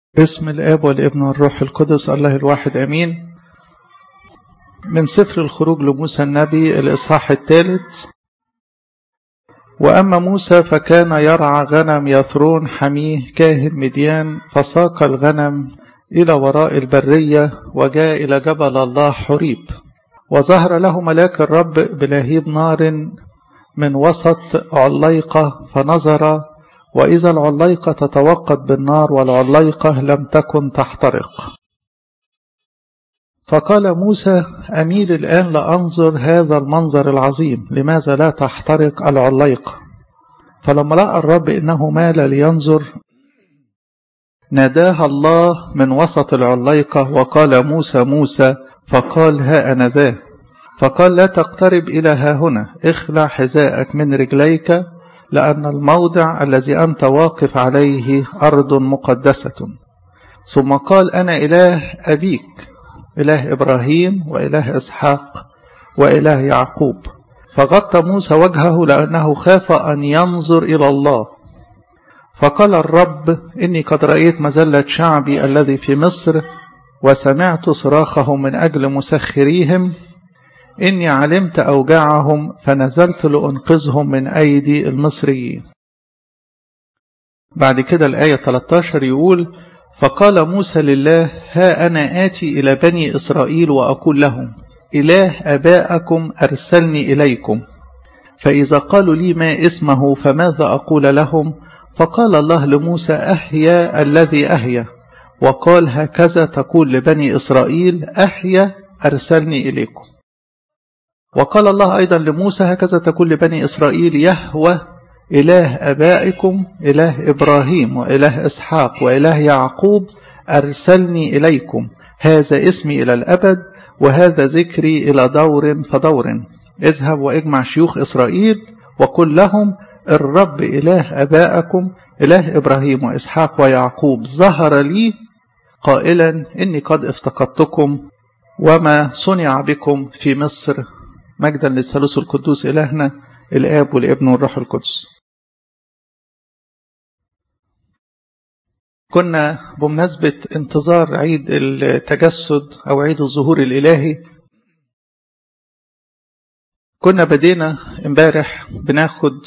باسم الآب والابن والروح القدس الله الواحد أمين من سفر الخروج لموسى النبي الإصحاح الثالث وأما موسى فكان يرعى غنم يثرون حميه كاهن مديان فساق الغنم إلى وراء البرية وجاء إلى جبل الله حريب وظهر له ملاك الرب بلهيب نار من وسط عليقة فنظر وإذا العليقة تتوقد بالنار والعليقة لم تكن تحترق فقال موسى أميل الآن لأنظر هذا المنظر العظيم لماذا لا تحترق العليقة فلما رأى الرب إنه مال لينظر ناداها الله من وسط العليقة وقال موسى موسى فقال ها أنا ذا فقال لا تقترب إلى ها هنا اخلع حذاءك من رجليك لأن الموضع الذي أنت واقف عليه أرض مقدسة ثم قال أنا إله أبيك إله إبراهيم وإله إسحاق وإله يعقوب فغطى موسى وجهه لأنه خاف أن ينظر إلى الله فقال الرب إني قد رأيت مزلة شعبي الذي في مصر وسمعت صراخهم من أجل مسخريهم إني علمت أوجاعهم فنزلت لأنقذهم من أيدي المصريين بعد كده الآية 13 يقول فقال موسى لله ها أنا آتي إلى بني إسرائيل وأقول لهم إله أباءكم أرسلني إليكم فإذا قالوا لي ما اسمه فماذا أقول لهم فقال الله لموسى أحيا الذي أحيا وقال هكذا تقول لبني إسرائيل أحيا أرسلني إليكم وقال الله أيضا لموسى هكذا تقول لبني إسرائيل يهوى إله أبائكم إله إبراهيم وإله إسحاق وإله يعقوب أرسلني إليكم هذا اسمي إلى الأبد وهذا ذكري إلى دور فدور اذهب واجمع شيوخ إسرائيل وقل لهم الرب إله أبائكم إله إبراهيم وإسحاق ويعقوب ظهر لي قائلا إني قد افتقدتكم وما صنع بكم في مصر مجدا للثالوث القدوس إلهنا الآب والابن والروح القدس كنا بمناسبة انتظار عيد التجسد أو عيد الظهور الإلهي كنا بدينا امبارح بناخد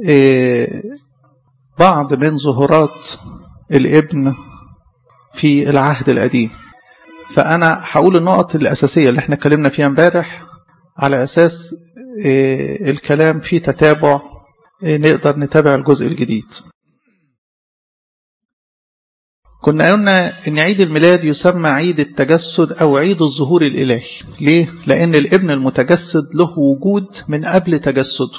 بعض من ظهورات الابن في العهد القديم فأنا هقول النقط الأساسية اللي احنا اتكلمنا فيها امبارح على أساس الكلام فيه تتابع نقدر نتابع الجزء الجديد كنا قلنا ان عيد الميلاد يسمى عيد التجسد او عيد الظهور الالهي ليه لان الابن المتجسد له وجود من قبل تجسده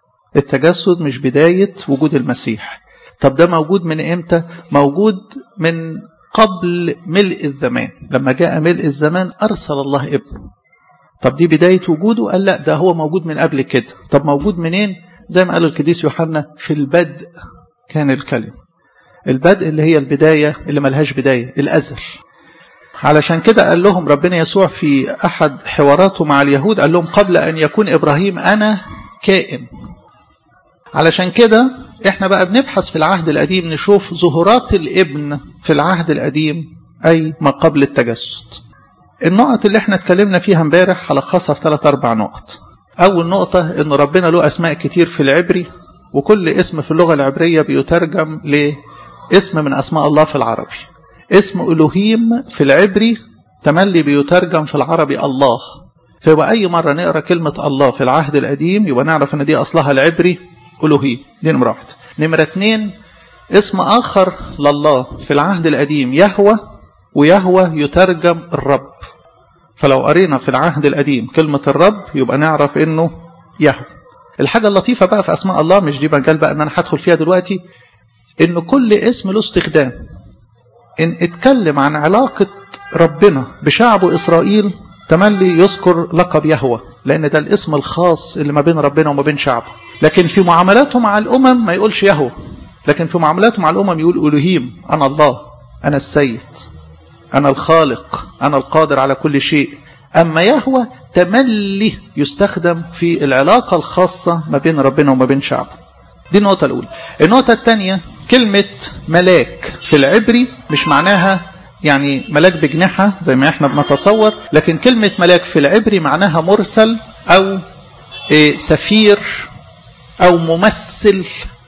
التجسد مش بدايه وجود المسيح طب ده موجود من امتى موجود من قبل ملء الزمان لما جاء ملء الزمان ارسل الله ابنه طب دي بدايه وجوده قال لا ده هو موجود من قبل كده طب موجود منين زي ما قال القديس يوحنا في البدء كان الكلمه البدء اللي هي البداية اللي ملهاش بداية الأزل علشان كده قال لهم ربنا يسوع في أحد حواراته مع اليهود قال لهم قبل أن يكون إبراهيم أنا كائن علشان كده احنا بقى بنبحث في العهد القديم نشوف ظهورات الابن في العهد القديم أي ما قبل التجسد النقط اللي احنا اتكلمنا فيها امبارح هلخصها في ثلاث أربع نقط أول نقطة إن ربنا له أسماء كتير في العبري وكل اسم في اللغة العبرية بيترجم ل اسم من أسماء الله في العربي اسم ألوهيم في العبري تملي بيترجم في العربي الله فيبقى أي مرة نقرأ كلمة الله في العهد القديم يبقى نعرف أن دي أصلها العبري ألوهيم دي نمرة واحد نمرة اتنين اسم آخر لله في العهد القديم يهوى ويهوى يترجم الرب فلو قرينا في العهد القديم كلمة الرب يبقى نعرف أنه يهوى الحاجة اللطيفة بقى في أسماء الله مش دي مجال بقى أن أنا هدخل فيها دلوقتي ان كل اسم له استخدام ان اتكلم عن علاقة ربنا بشعبه اسرائيل تملي يذكر لقب يهوى لان ده الاسم الخاص اللي ما بين ربنا وما بين شعبه لكن في معاملاته مع الامم ما يقولش يهوى لكن في معاملاته مع الامم يقول الوهيم انا الله انا السيد انا الخالق انا القادر على كل شيء اما يهوى تملي يستخدم في العلاقة الخاصة ما بين ربنا وما بين شعبه دي النقطة الأولى النقطة الثانية كلمة ملاك في العبري مش معناها يعني ملاك بجناحة زي ما احنا بنتصور لكن كلمة ملاك في العبري معناها مرسل أو سفير أو ممثل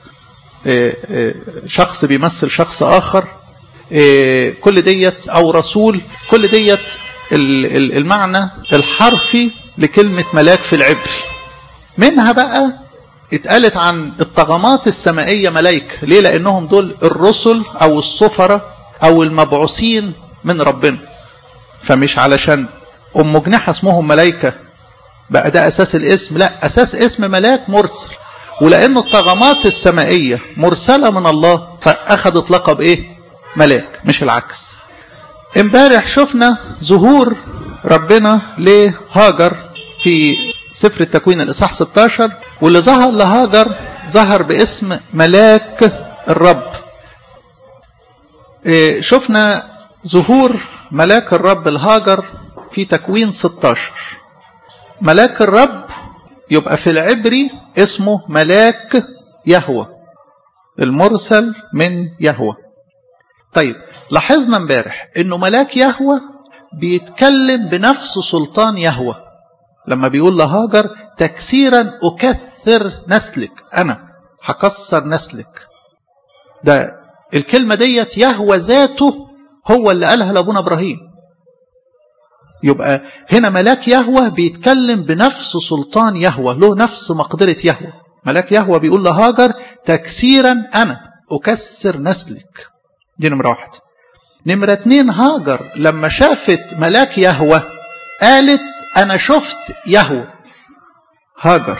شخص بيمثل شخص آخر كل ديت أو رسول كل ديت المعنى الحرفي لكلمة ملاك في العبري منها بقى اتقالت عن الطغمات السمائية ملايكة ليه لأنهم دول الرسل أو السفرة أو المبعوثين من ربنا فمش علشان أم جناحة اسمهم ملايكة بقى ده أساس الاسم لا أساس اسم ملاك مرسل ولأن الطغمات السمائية مرسلة من الله فأخذت لقب إيه ملاك مش العكس امبارح شفنا ظهور ربنا لهاجر في سفر التكوين الإصحاح 16 واللي ظهر لهاجر ظهر باسم ملاك الرب شفنا ظهور ملاك الرب الهاجر في تكوين 16 ملاك الرب يبقى في العبري اسمه ملاك يهوى المرسل من يهوى طيب لاحظنا امبارح انه ملاك يهوى بيتكلم بنفس سلطان يهوى لما بيقول لهاجر تكسيرا اكثر نسلك انا هكسر نسلك ده الكلمة ديت يهوى ذاته هو اللي قالها لابونا ابراهيم يبقى هنا ملاك يهوى بيتكلم بنفس سلطان يهوى له نفس مقدرة يهوى ملاك يهوى بيقول لهاجر تكسيرا انا اكسر نسلك دي نمرة واحد نمرة اتنين هاجر لما شافت ملاك يهوى قالت أنا شفت يهوى هاجر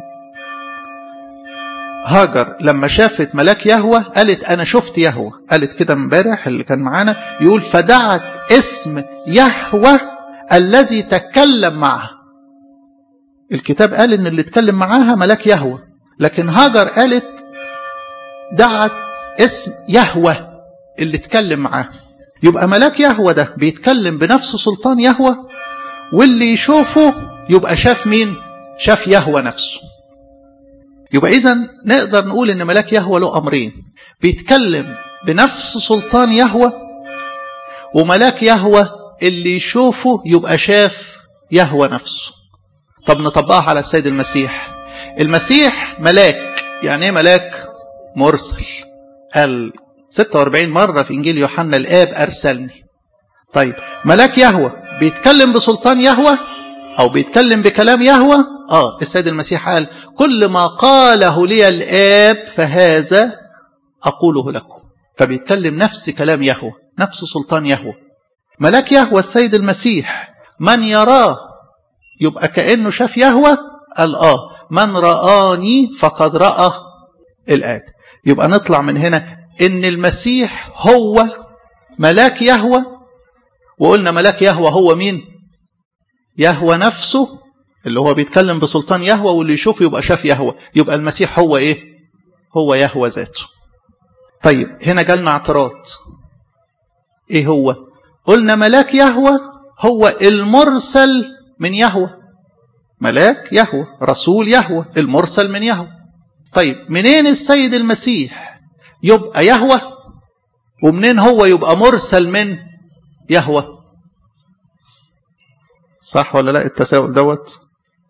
هاجر لما شافت ملاك يهوى قالت أنا شفت يهوى قالت كده امبارح اللي كان معانا يقول فدعت اسم يهوى الذي تكلم معها الكتاب قال ان اللي اتكلم معاها ملاك يهوى لكن هاجر قالت دعت اسم يهوى اللي اتكلم معاه يبقى ملاك يهوى ده بيتكلم بنفس سلطان يهوى واللي يشوفه يبقى شاف مين شاف يهوى نفسه يبقى اذا نقدر نقول ان ملاك يهوى له امرين بيتكلم بنفس سلطان يهوى وملاك يهوى اللي يشوفه يبقى شاف يهوى نفسه طب نطبقها على السيد المسيح المسيح ملاك يعني ايه ملاك مرسل قال 46 مرة في إنجيل يوحنا الآب أرسلني طيب ملاك يهوى بيتكلم بسلطان يهوى أو بيتكلم بكلام يهوى آه السيد المسيح قال كل ما قاله لي الآب فهذا أقوله لكم فبيتكلم نفس كلام يهوى نفس سلطان يهوى ملاك يهوى السيد المسيح من يراه يبقى كأنه شاف يهوى قال آه من رآني فقد رأى الآب يبقى نطلع من هنا ان المسيح هو ملاك يهوى وقلنا ملاك يهوى هو مين يهوى نفسه اللي هو بيتكلم بسلطان يهوى واللي يشوف يبقى شاف يهوى يبقى المسيح هو ايه هو يهوى ذاته طيب هنا جالنا اعتراض ايه هو قلنا ملاك يهوى هو المرسل من يهوى ملاك يهوى رسول يهوى المرسل من يهوى طيب منين السيد المسيح يبقى يهوى ومنين هو يبقى مرسل من يهوى صح ولا لا التساؤل دوت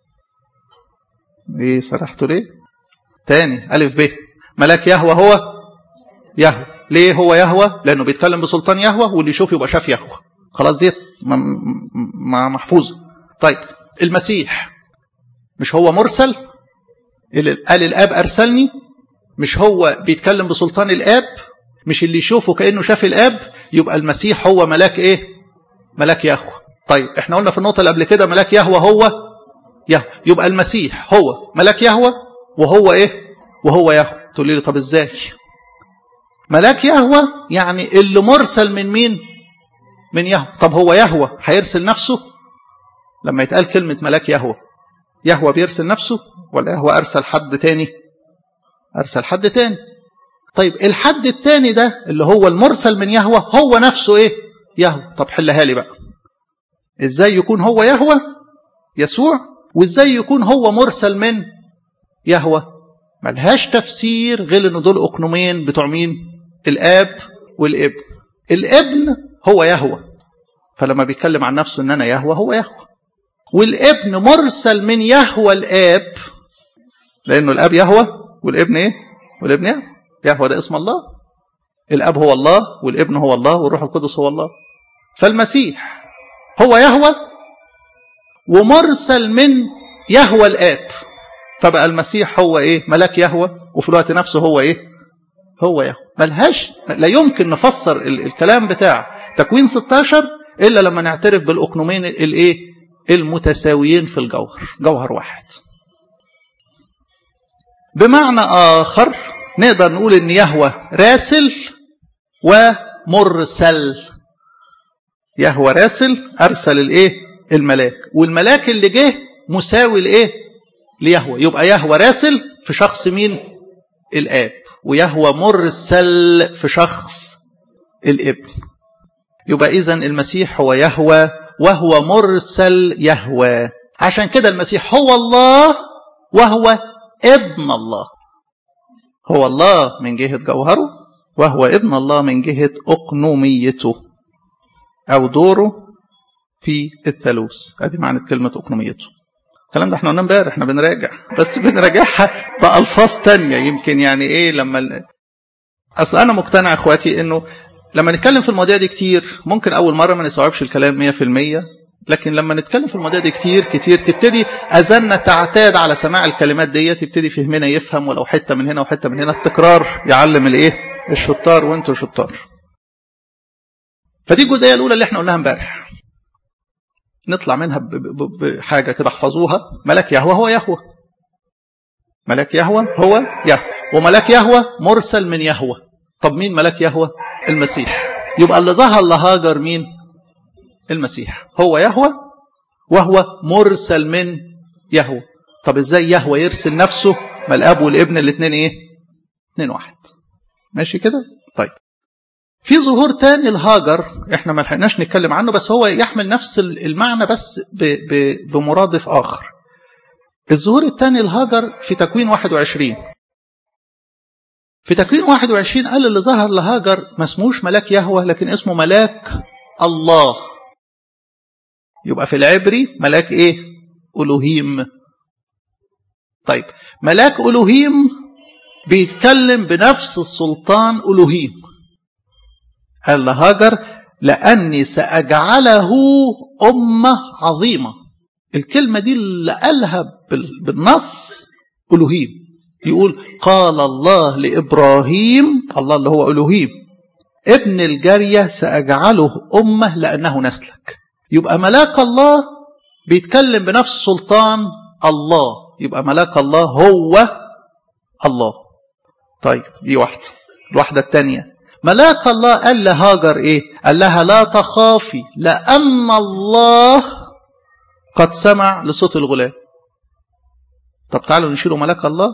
ايه سرحتوا ليه تاني الف ب ملاك يهوى هو يهوى ليه هو يهوى لانه بيتكلم بسلطان يهوى واللي يشوف يبقى شاف يهوى خلاص ديت محفوظه طيب المسيح مش هو مرسل قال الاب ارسلني مش هو بيتكلم بسلطان الاب مش اللي يشوفه كانه شاف الاب يبقى المسيح هو ملاك ايه ملاك يهوى طيب احنا قلنا في النقطه اللي قبل كده ملاك يهوى هو يهوى يبقى المسيح هو ملاك يهوى وهو ايه وهو يهوى تقول لي طب ازاي ملاك يهوى يعني اللي مرسل من مين من يهوى طب هو يهوى هيرسل نفسه لما يتقال كلمه ملاك يهوى يهوى بيرسل نفسه ولا يهوى ارسل حد تاني أرسل حد تاني طيب الحد التاني ده اللي هو المرسل من يهوى هو نفسه إيه يهوى طب حلها لي بقى إزاي يكون هو يهوى يسوع وإزاي يكون هو مرسل من يهوى ملهاش تفسير غير إن دول أقنومين بتوع مين الآب والابن الابن هو يهوى فلما بيتكلم عن نفسه ان انا يهوى هو يهوى والابن مرسل من يهوى الاب لانه الاب يهوى والابن ايه والابن يهوى يهوى ده اسم الله الاب هو الله والابن هو الله والروح القدس هو الله فالمسيح هو يهوى ومرسل من يهوى الاب فبقى المسيح هو ايه ملاك يهوى وفي الوقت نفسه هو ايه هو يهوى ملهاش لا يمكن نفسر الكلام بتاع تكوين 16 الا لما نعترف بالاقنومين الايه المتساويين في الجوهر جوهر واحد بمعنى اخر نقدر نقول ان يهوى راسل ومرسل يهوى راسل ارسل الايه الملاك والملاك اللي جه مساوي لايه ليهوى يبقى يهوى راسل في شخص مين الاب ويهوى مرسل في شخص الابن يبقى اذا المسيح هو يهوى وهو مرسل يهوى عشان كده المسيح هو الله وهو ابن الله هو الله من جهة جوهره وهو ابن الله من جهة أقنوميته أو دوره في الثالوث هذه معنى كلمة أقنوميته الكلام ده احنا قلنا امبارح احنا بنراجع بس بنراجعها بألفاظ تانية يمكن يعني ايه لما ال... اصل انا مقتنع اخواتي انه لما نتكلم في المواضيع دي كتير ممكن اول مره ما نستوعبش الكلام 100% لكن لما نتكلم في المواضيع دي كتير كتير تبتدي اذاننا تعتاد على سماع الكلمات دي تبتدي فهمنا يفهم ولو حته من هنا وحته من هنا التكرار يعلم الايه الشطار وانتوا شطار فدي الجزئيه الاولى اللي احنا قلناها امبارح نطلع منها بحاجه كده احفظوها ملك يهوى هو يهوى ملك يهوى هو يهوى وملك يهوى مرسل من يهوى طب مين ملك يهوى المسيح يبقى اللي ظهر لهاجر مين المسيح هو يهوى وهو مرسل من يهوى طب ازاي يهوى يرسل نفسه ما الاب والابن الاثنين ايه اثنين واحد ماشي كده طيب في ظهور تاني لهاجر احنا ما لحقناش نتكلم عنه بس هو يحمل نفس المعنى بس ب ب بمرادف اخر الظهور الثاني لهاجر في تكوين 21 في تكوين 21 قال اللي ظهر لهاجر ما اسموش ملاك يهوه لكن اسمه ملاك الله يبقى في العبري ملاك ايه الوهيم طيب ملاك الوهيم بيتكلم بنفس السلطان الوهيم قال لهاجر لاني ساجعله امه عظيمه الكلمه دي اللي قالها بالنص الوهيم يقول قال الله لابراهيم الله اللي هو الوهيم ابن الجاريه ساجعله امه لانه نسلك يبقى ملاك الله بيتكلم بنفس سلطان الله يبقى ملاك الله هو الله طيب دي واحدة الواحدة الثانية ملاك الله قال لهاجر ايه قال لها لا تخافي لأن الله قد سمع لصوت الغلام طب تعالوا نشيلوا ملاك الله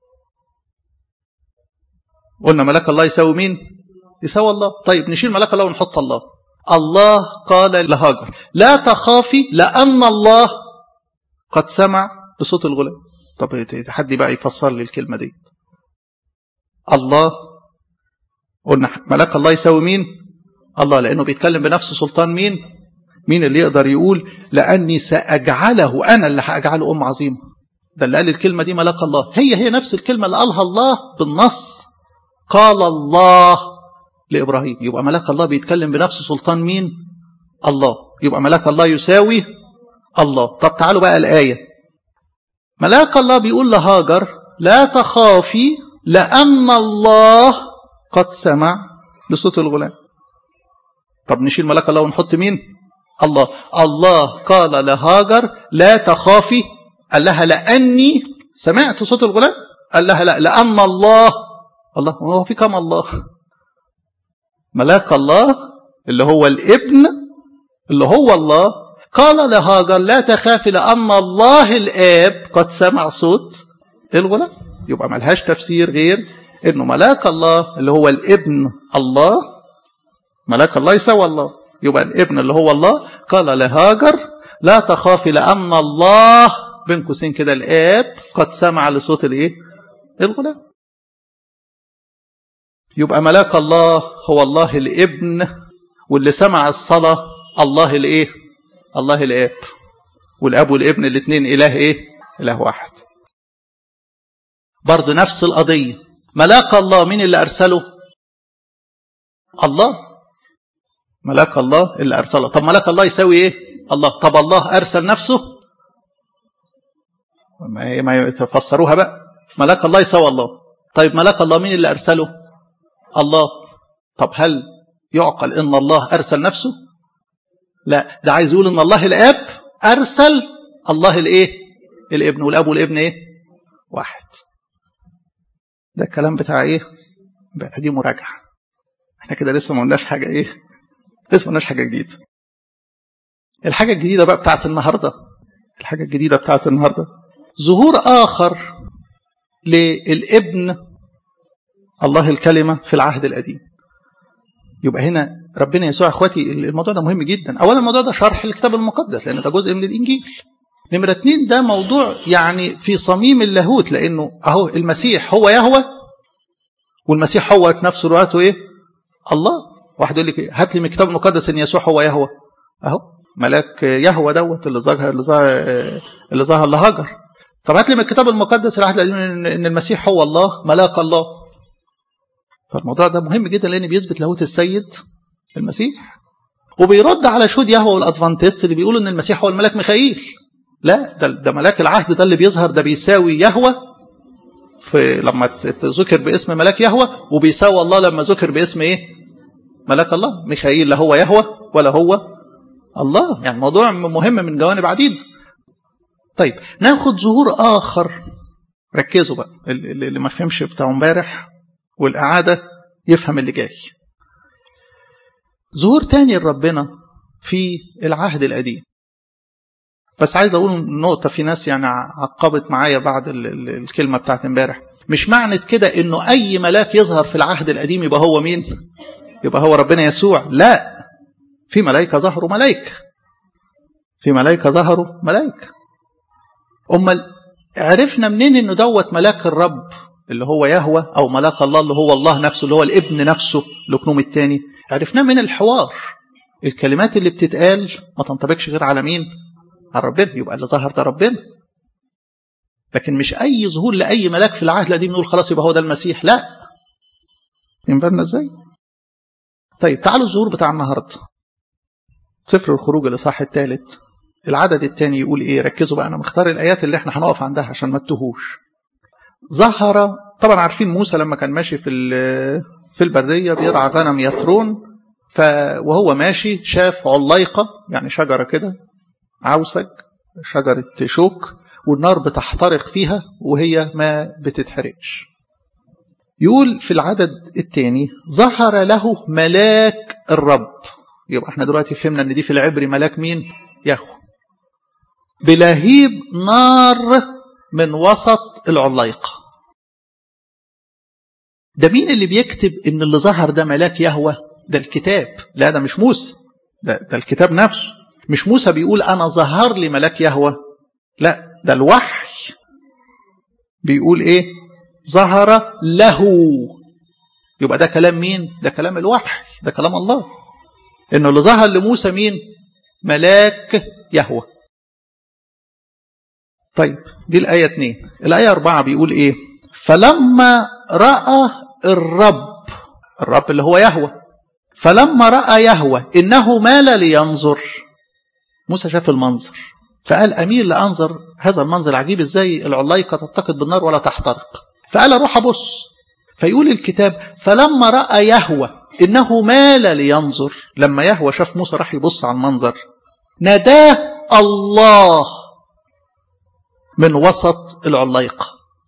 قلنا ملاك الله يساوي مين يساوي الله طيب نشيل ملاك الله ونحط الله الله قال لهاجر لا تخافي لأن الله قد سمع لصوت الغلام طب حد بقى يفسر لي الكلمة دي الله قلنا ملاك الله يساوي مين الله لأنه بيتكلم بنفس سلطان مين مين اللي يقدر يقول لأني سأجعله أنا اللي هأجعله أم عظيمة ده اللي قال الكلمة دي ملاك الله هي هي نفس الكلمة اللي قالها الله بالنص قال الله لإبراهيم يبقى ملاك الله بيتكلم بنفس سلطان مين الله يبقى ملاك الله يساوي الله طب تعالوا بقى الآية ملاك الله بيقول لهاجر لا تخافي لأن الله قد سمع لصوت الغلام طب نشيل ملاك الله ونحط مين الله الله قال لهاجر لا تخافي قال لها لأني سمعت صوت الغلام قال لها لا لأن الله الله هو في كم الله ملاك الله اللي هو الابن اللي هو الله قال لهاجر لا تخافي لأن الله الآب قد سمع صوت الغلام يبقى ملهاش تفسير غير انه ملاك الله اللي هو الابن الله ملاك الله يساوي الله يبقى الابن اللي هو الله قال لهاجر لا تخافي لأن الله بين قوسين كده الآب قد سمع لصوت الايه الغلام يبقى ملاك الله هو الله الابن واللي سمع الصلاة الله الايه الله الاب والاب والابن الاثنين اله ايه اله واحد برضه نفس القضية ملاك الله مين اللي ارسله الله ملاك الله اللي ارسله طب ملاك الله يساوي ايه الله طب الله ارسل نفسه ما ما تفسروها بقى ملاك الله يساوي الله طيب ملاك الله مين اللي ارسله الله طب هل يعقل ان الله ارسل نفسه لا ده عايز يقول ان الله الاب ارسل الله الايه الابن والاب والابن ايه واحد ده الكلام بتاع ايه بقى دي مراجعه احنا كده لسه ما قلناش حاجه ايه لسه ما قلناش حاجه جديده الحاجه الجديده بقى بتاعت النهارده الحاجه الجديده بتاعت النهارده ظهور اخر للابن الله الكلمه في العهد القديم يبقى هنا ربنا يسوع اخواتي الموضوع ده مهم جدا اولا الموضوع ده شرح الكتاب المقدس لان ده جزء من الانجيل نمرة اتنين ده موضوع يعني في صميم اللاهوت لانه اهو المسيح هو يهوى والمسيح هو في نفس الوقت ايه الله واحد يقول لك هات لي من الكتاب المقدس ان يسوع هو يهوى اهو ملاك يهوى دوت اللي ظهر اللي ظهر اللي ظهر لهاجر طب هات لي من الكتاب المقدس العهد القديم ان المسيح هو الله ملاك الله فالموضوع ده مهم جدا لان بيثبت لاهوت السيد المسيح وبيرد على شهود يهوى والادفانتست اللي بيقولوا ان المسيح هو الملاك ميخائيل لا ده, ده ملاك العهد ده اللي بيظهر ده بيساوي يهوى في لما ذكر باسم ملاك يهوى وبيساوي الله لما ذكر باسم ايه ملاك الله ميخائيل لا هو يهوى ولا هو الله يعني موضوع مهم من جوانب عديدة طيب ناخد ظهور آخر ركزوا بقى اللي ما فهمش بتاع امبارح والإعادة يفهم اللي جاي ظهور تاني لربنا في العهد القديم بس عايز اقول نقطة في ناس يعني عقبت معايا بعد الكلمة بتاعت امبارح مش معنى كده انه اي ملاك يظهر في العهد القديم يبقى هو مين يبقى هو ربنا يسوع لا في ملائكة ظهروا ملائكة في ملائكة ظهروا ملائكة امال عرفنا منين انه دوت ملاك الرب اللي هو يهوى او ملاك الله اللي هو الله نفسه اللي هو الابن نفسه الاكنوم الثاني عرفناه من الحوار الكلمات اللي بتتقال ما تنطبقش غير على مين على ربنا يبقى اللي ظهر ده ربنا لكن مش اي ظهور لاي ملاك في العهد القديم نقول خلاص يبقى هو ده المسيح لا ينبغينا ازاي طيب تعالوا الظهور بتاع النهارده سفر الخروج الاصحاح الثالث العدد الثاني يقول ايه ركزوا بقى انا مختار الايات اللي احنا هنقف عندها عشان ما تتوهوش ظهر طبعا عارفين موسى لما كان ماشي في في البريه بيرعى غنم يثرون ف وهو ماشي شاف عليقه يعني شجره كده عوسج شجره شوك والنار بتحترق فيها وهي ما بتتحرقش يقول في العدد الثاني ظهر له ملاك الرب يبقى احنا دلوقتي فهمنا ان دي في العبري ملاك مين يهوه بلهيب نار من وسط العليقة ده مين اللي بيكتب ان اللي ظهر ده ملاك يهوه ده الكتاب لا ده مش موسى ده, ده الكتاب نفسه مش موسى بيقول انا ظهر لي ملاك يهوه لا ده الوحي بيقول ايه ظهر له يبقى ده كلام مين ده كلام الوحي ده كلام الله انه اللي ظهر لموسى مين ملاك يهوه طيب دي الآية 2 الآية 4 بيقول إيه فلما رأى الرب الرب اللي هو يهوى فلما رأى يهوى إنه مال لينظر موسى شاف المنظر فقال أمير لأنظر هذا المنظر العجيب إزاي العلايقة تتقد بالنار ولا تحترق فقال أروح أبص فيقول الكتاب فلما رأى يهوى إنه مال لينظر لما يهوى شاف موسى راح يبص على المنظر ناداه الله من وسط العليقة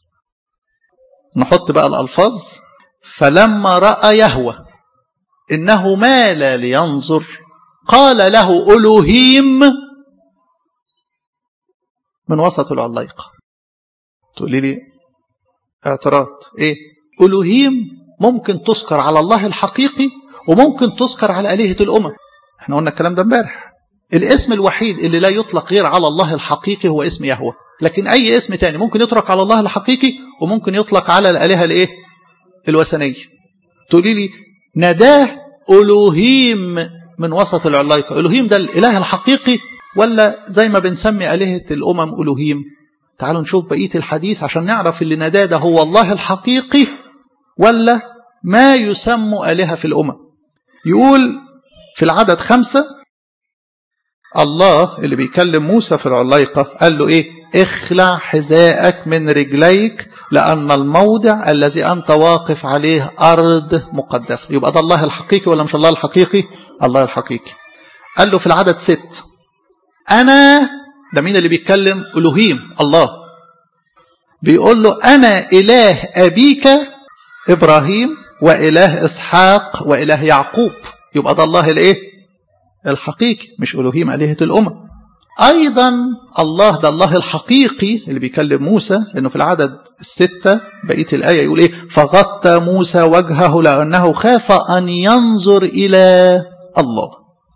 نحط بقى الألفاظ فلما رأى يهوى إنه مال لينظر قال له ألوهيم من وسط العليقة تقولي لي اعتراض ايه ألوهيم ممكن تذكر على الله الحقيقي وممكن تذكر على آلهة الأمم احنا قلنا الكلام ده امبارح الاسم الوحيد اللي لا يطلق غير على الله الحقيقي هو اسم يهوه لكن أي اسم تاني ممكن يطلق على الله الحقيقي وممكن يطلق على الآلهة الإيه؟ الوثنية تقولي لي نداه ألوهيم من وسط العلايقة ألوهيم ده الإله الحقيقي ولا زي ما بنسمي آلهة الأمم ألوهيم تعالوا نشوف بقية الحديث عشان نعرف اللي نداه ده هو الله الحقيقي ولا ما يسمى آلهة في الأمم يقول في العدد خمسة الله اللي بيكلم موسى في العلايقة قال له إيه اخلع حذاءك من رجليك لأن الموضع الذي أنت واقف عليه أرض مقدسة يبقى ده الله الحقيقي ولا مش الله الحقيقي الله الحقيقي قال له في العدد ست أنا ده مين اللي بيتكلم ألوهيم الله بيقول له أنا إله أبيك إبراهيم وإله إسحاق وإله يعقوب يبقى ده الله الإيه الحقيقي مش ألوهيم آلهة الأمم أيضا الله ده الله الحقيقي اللي بيكلم موسى إنه في العدد الستة بقية الآية يقول إيه فغطى موسى وجهه لأنه خاف أن ينظر إلى الله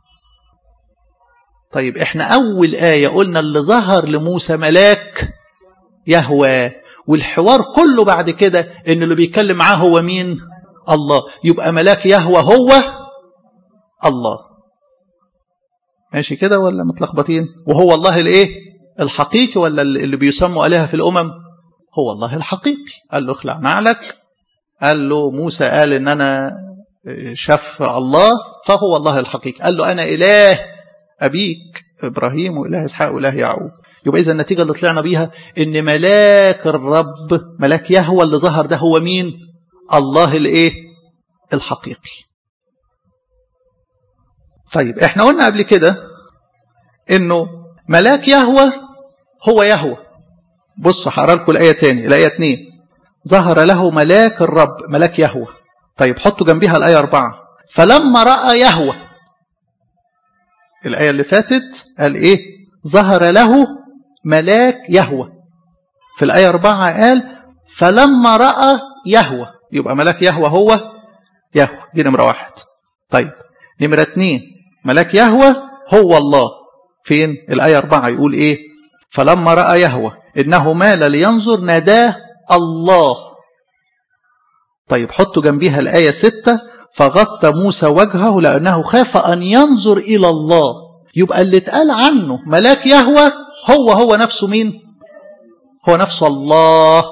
طيب إحنا أول آية قلنا اللي ظهر لموسى ملاك يهوى والحوار كله بعد كده إن اللي بيتكلم معاه هو مين الله يبقى ملاك يهوى هو الله ماشي كده ولا متلخبطين وهو الله الايه الحقيقي ولا اللي بيسموا آلهة في الأمم هو الله الحقيقي قال له اخلع نعلك قال له موسى قال ان انا شاف الله فهو الله الحقيقي قال له انا اله ابيك ابراهيم واله اسحاق واله يعقوب يبقى اذا النتيجه اللي طلعنا بيها ان ملاك الرب ملاك يهوى اللي ظهر ده هو مين الله الايه الحقيقي طيب احنا قلنا قبل كده انه ملاك يهوى هو يهوى بصوا هقرا لكم الايه تاني الايه 2 ظهر له ملاك الرب ملاك يهوى طيب حطوا جنبيها الايه 4 فلما راى يهوى الايه اللي فاتت قال ايه ظهر له ملاك يهوى في الايه 4 قال فلما راى يهوى يبقى ملاك يهوى هو يهوى دي نمره واحد طيب نمره اتنين ملاك يهوى هو الله فين الآية أربعة يقول إيه فلما رأى يهوى إنه مال لينظر ناداه الله طيب حطوا جنبيها الآية ستة فغطى موسى وجهه لأنه خاف أن ينظر إلى الله يبقى اللي اتقال عنه ملاك يهوى هو هو نفسه مين هو نفسه الله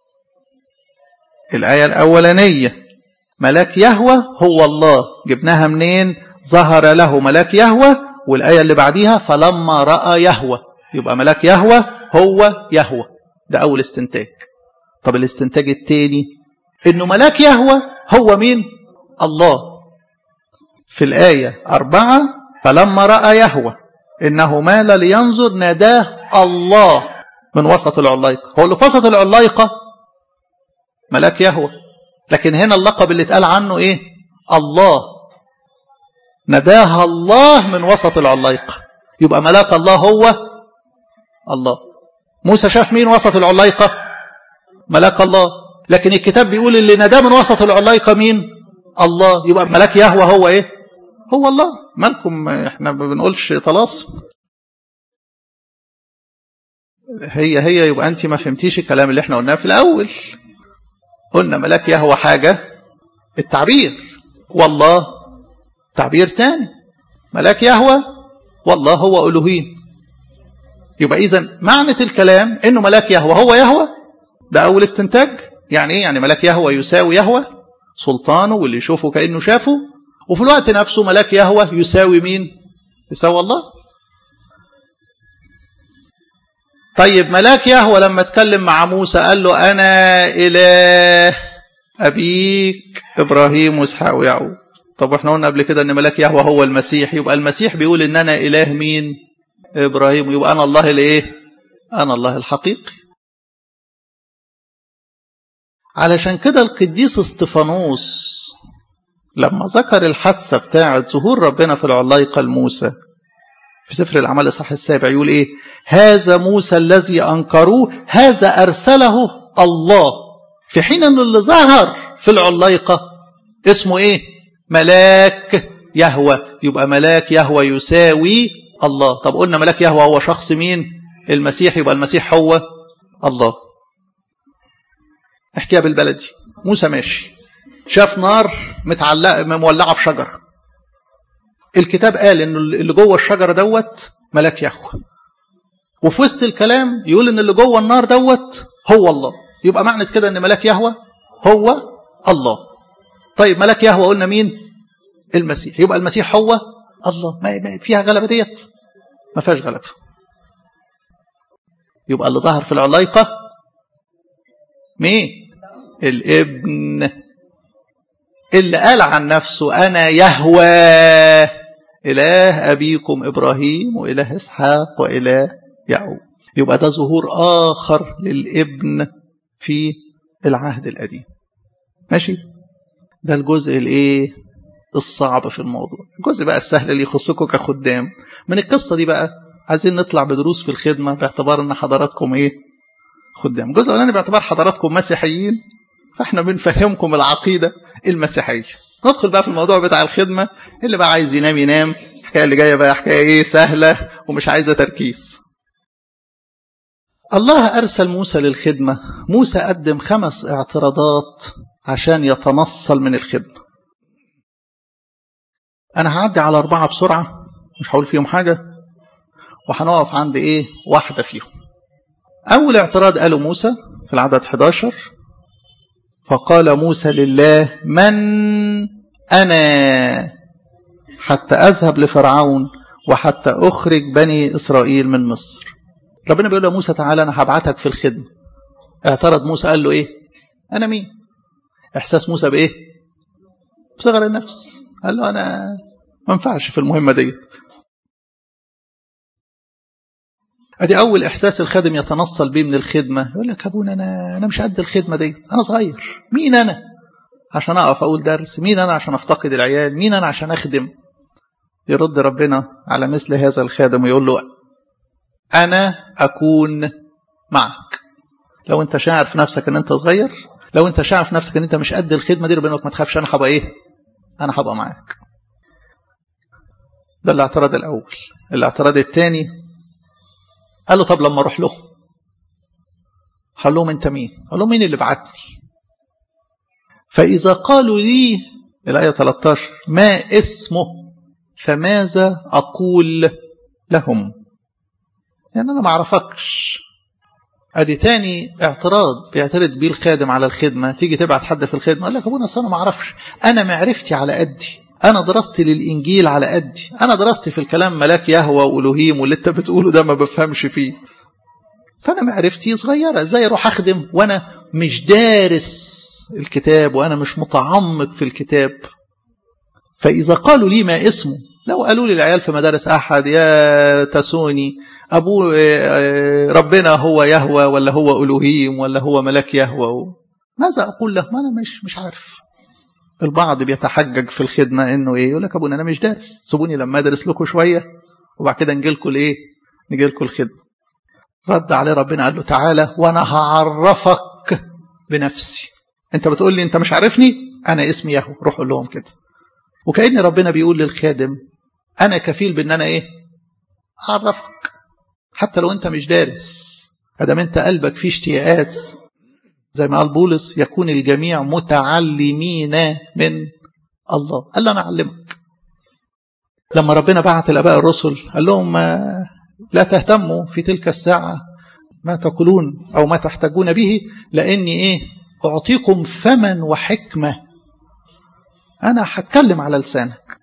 الآية الأولانية ملاك يهوى هو الله جبناها منين ظهر له ملاك يهوى والآية اللي بعديها فلما رأى يهوى يبقى ملاك يهوى هو يهوى ده أول استنتاج طب الاستنتاج الثاني إنه ملاك يهوى هو مين الله في الآية أربعة فلما رأى يهوى إنه مال لينظر ناداه الله من وسط العلايقة هو اللي في وسط العلايقة ملاك يهوى لكن هنا اللقب اللي اتقال عنه إيه الله نداها الله من وسط العلايقة يبقى ملاك الله هو الله موسى شاف مين وسط العلايقة ملاك الله لكن الكتاب بيقول اللي نداه من وسط العلايقة مين الله يبقى ملاك يهوى هو ايه هو الله مالكم احنا ما بنقولش طلاس هي هي يبقى انت ما فهمتيش الكلام اللي احنا قلناه في الاول قلنا ملاك يهوى حاجة التعبير والله تعبير تاني ملاك يهوى والله هو ألوهيم يبقى إذا معنى الكلام إنه ملاك يهوى هو يهوى ده أول استنتاج يعني إيه يعني ملاك يهوى يساوي يهوى سلطانه واللي يشوفه كأنه شافه وفي الوقت نفسه ملاك يهوى يساوي مين يساوي الله طيب ملاك يهوى لما اتكلم مع موسى قال له أنا إله أبيك إبراهيم وإسحاق ويعقوب طب احنا قلنا قبل كده ان ملاك يهوى هو المسيح يبقى المسيح بيقول ان انا اله مين ابراهيم يبقى انا الله الايه انا الله الحقيقي علشان كده القديس استفانوس لما ذكر الحادثة بتاعة ظهور ربنا في العلايقة لموسى في سفر الأعمال الإصحاح السابع يقول إيه هذا موسى الذي أنكروه هذا أرسله الله في حين أن اللي ظهر في العلايقة اسمه إيه ملاك يهوى يبقى ملاك يهوى يساوي الله طب قلنا ملاك يهوى هو شخص مين المسيح يبقى المسيح هو الله احكيها بالبلدي موسى ماشي شاف نار متعلقه مولعه في شجره الكتاب قال ان اللي جوه الشجره دوت ملاك يهوه وفي وسط الكلام يقول ان اللي جوه النار دوت هو الله يبقى معنى كده ان ملاك يهوه هو الله طيب ملاك يهوه قلنا مين المسيح يبقى المسيح هو الله ما فيها غلبه ديت ما فيهاش غلبه يبقى اللي ظهر في العلايقه مين الابن اللي قال عن نفسه انا يهوى اله ابيكم ابراهيم واله اسحاق واله يعقوب يبقى ده ظهور اخر للابن في العهد القديم ماشي ده الجزء الايه الصعب في الموضوع الجزء بقى السهل اللي يخصكم كخدام من القصه دي بقى عايزين نطلع بدروس في الخدمه باعتبار ان حضراتكم ايه خدام الجزء الاولاني باعتبار حضراتكم مسيحيين فاحنا بنفهمكم العقيده المسيحيه ندخل بقى في الموضوع بتاع الخدمه اللي بقى عايز ينام ينام الحكايه اللي جايه بقى حكايه ايه سهله ومش عايزه تركيز الله ارسل موسى للخدمه موسى قدم خمس اعتراضات عشان يتنصل من الخدمه انا هعدي على اربعه بسرعه مش هقول فيهم حاجه وهنقف عند ايه واحده فيهم اول اعتراض قاله موسى في العدد 11 فقال موسى لله من انا حتى اذهب لفرعون وحتى اخرج بني اسرائيل من مصر ربنا بيقول له موسى تعالى انا هبعتك في الخدمه اعترض موسى قال له ايه انا مين احساس موسى بايه بصغر النفس قال له انا ما ينفعش في المهمه دي ادي اول احساس الخادم يتنصل بيه من الخدمه يقول لك ابونا انا انا مش قد الخدمه دي انا صغير مين انا عشان اقف اقول درس مين انا عشان افتقد العيال مين انا عشان اخدم يرد ربنا على مثل هذا الخادم ويقول له انا اكون معك لو انت شاعر في نفسك ان انت صغير لو انت شاعر في نفسك ان انت مش قد الخدمه دي ربنا ما تخافش انا هبقى ايه انا هبقى معاك ده الاعتراض الاول الاعتراض الثاني قال له طب لما اروح له قال لهم انت مين قال لهم مين اللي بعتني فاذا قالوا لي الايه 13 ما اسمه فماذا اقول لهم يعني انا ما اعرفكش ادي تاني اعتراض بيعترض بيه الخادم على الخدمه تيجي تبعت حد في الخدمه يقول لك ابونا انا ما اعرفش انا معرفتي على قدي انا دراستي للانجيل على قدي انا دراستي في الكلام ملاك يهوى والوهيم واللي انت بتقوله ده ما بفهمش فيه فانا معرفتي صغيره ازاي اروح اخدم وانا مش دارس الكتاب وانا مش متعمق في الكتاب فاذا قالوا لي ما اسمه لو قالوا لي العيال في مدارس احد يا تسوني ابوه ربنا هو يهوى ولا هو الوهيم ولا هو ملاك يهوى ماذا اقول له ما انا مش مش عارف البعض بيتحجج في الخدمه انه ايه يقول لك ابونا انا مش دارس سيبوني لما ادرس لكم شويه وبعد كده نجي لكم الايه نجي لكم الخدمه رد عليه ربنا قال له تعالى وانا هعرفك بنفسي انت بتقول لي انت مش عارفني انا اسمي يهو روح قول لهم كده وكأن ربنا بيقول للخادم انا كفيل بان انا ايه اعرفك حتى لو انت مش دارس ادام انت قلبك فيه اشتياقات زي ما قال بولس يكون الجميع متعلمين من الله قال له انا اعلمك لما ربنا بعت الاباء الرسل قال لهم لا تهتموا في تلك الساعه ما تقولون او ما تحتاجون به لاني ايه اعطيكم فما وحكمه انا هتكلم على لسانك